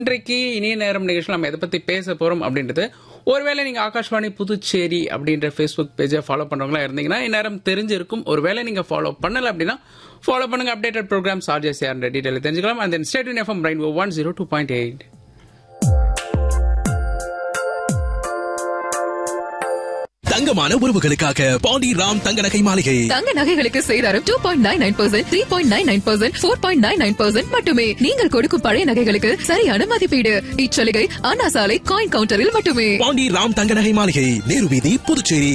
இன்றைக்கு இனிய நேரம் நிகழ்ச்சியில் நம்ம எதை பத்தி பேச போறோம் அப்படின்றது ஒருவேளை நீங்க ஆகாஷ்வாணி புதுச்சேரி அப்படின்ற ஃபேஸ்புக் பேஜை ஃபாலோ பண்றவங்களா இருந்தீங்கன்னா இந்நேரம் தெரிஞ்சிருக்கும் ஒருவேளை நீங்க ஃபாலோ பண்ணல அப்படின்னா ஃபாலோ பண்ணுங்க அப்டேட்டட் ப்ரோக்ராம் சார்ஜஸ் யார் டீடைல் தெரிஞ்சுக்கலாம் அந்த state FM brain one zero two point eight தங்கமான உறவுகளுக்காக பாண்டி ராம் தங்க நகை மாளிகை தங்க நகைகளுக்கு சேதாரம் two point nine nine percent three point nine nine percent four point nine nine percent மட்டுமே நீங்கள் கொடுக்கும் பழைய நகைகளுக்கு சரியான மதிப்பீடு இச்சலுகை அண்ணா சாலை காயின் கவுண்டரில் மட்டுமே பாண்டி ராம் தங்க நகை மாளிகை நேரு வீதி புதுச்சேரி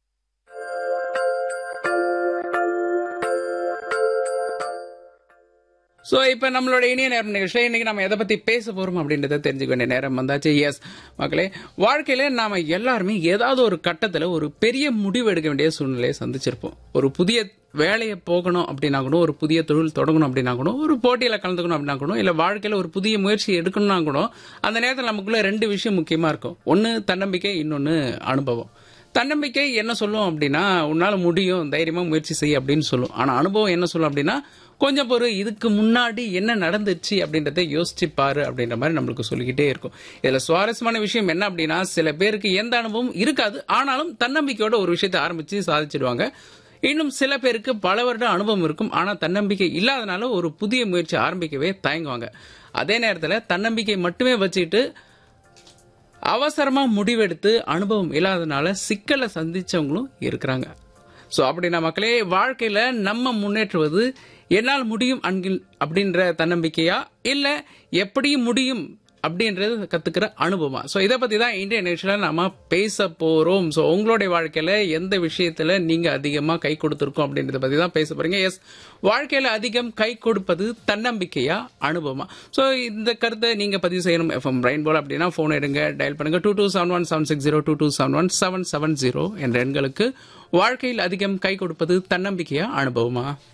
ஸோ இப்போ நம்மளோட இனிய நேரம் நிகழ்ச்சியில் இன்னைக்கு நம்ம எதை பற்றி பேச போகிறோம் அப்படின்றத தெரிஞ்சுக்க வேண்டிய நேரம் வந்தாச்சு எஸ் மக்களே வாழ்க்கையில் நாம் எல்லாருமே ஏதாவது ஒரு கட்டத்தில் ஒரு பெரிய முடிவு எடுக்க வேண்டிய சூழ்நிலையை சந்திச்சிருப்போம் ஒரு புதிய வேலையை போகணும் அப்படின்னா கூட ஒரு புதிய தொழில் தொடங்கணும் அப்படின்னா கூட ஒரு போட்டியில் கலந்துக்கணும் அப்படின்னா கூட இல்லை வாழ்க்கையில் ஒரு புதிய முயற்சி எடுக்கணும்னா கூட அந்த நேரத்தில் நமக்குள்ள ரெண்டு விஷயம் முக்கியமாக இருக்கும் ஒன்று தன்னம்பிக்கை இன்னொன்று அனுபவம் தன்னம்பிக்கை என்ன சொல்லும் அப்படின்னா உன்னால முடியும் தைரியமா முயற்சி செய் அப்படின்னு சொல்லும் ஆனா அனுபவம் என்ன சொல்லும் அப்படின்னா கொஞ்சம் பொறு இதுக்கு முன்னாடி என்ன நடந்துச்சு அப்படின்றத யோசிச்சு பாரு அப்படின்ற மாதிரி நம்மளுக்கு சொல்லிக்கிட்டே இருக்கும் இதுல சுவாரஸ்யமான விஷயம் என்ன அப்படின்னா சில பேருக்கு எந்த அனுபவம் இருக்காது ஆனாலும் தன்னம்பிக்கையோட ஒரு விஷயத்தை ஆரம்பிச்சு சாதிச்சிடுவாங்க இன்னும் சில பேருக்கு பல வருட அனுபவம் இருக்கும் ஆனா தன்னம்பிக்கை இல்லாதனால ஒரு புதிய முயற்சி ஆரம்பிக்கவே தயங்குவாங்க அதே நேரத்துல தன்னம்பிக்கை மட்டுமே வச்சுக்கிட்டு அவசரமா முடிவெடுத்து அனுபவம் இல்லாதனால சிக்கலை சந்திச்சவங்களும் இருக்கிறாங்க ஸோ அப்படின்னா மக்களே வாழ்க்கையில நம்ம முன்னேற்றுவது என்னால் முடியும் அன்கில் அப்படின்ற தன்னம்பிக்கையா இல்ல எப்படியும் முடியும் அப்படின்றது கத்துக்கிற அனுபவமா ஸோ இதை பத்தி தான் இந்திய நிகழ்ச்சியில நாம பேச போறோம் ஸோ உங்களுடைய வாழ்க்கையில எந்த விஷயத்துல நீங்க அதிகமா கை கொடுத்துருக்கோம் அப்படின்றத பத்தி தான் பேச போறீங்க எஸ் வாழ்க்கையில அதிகம் கை கொடுப்பது தன்னம்பிக்கையா அனுபவமா ஸோ இந்த கருத்தை நீங்க பதிவு செய்யணும் எஃப்எம் பிரைன் போல் அப்படின்னா போன் எடுங்க டயல் பண்ணுங்க two two seven one seven six zero two two seven one seven seven zero என்ற எண்களுக்கு வாழ்க்கையில் அதிகம் கை கொடுப்பது தன்னம்பிக்கையா அனுபவமா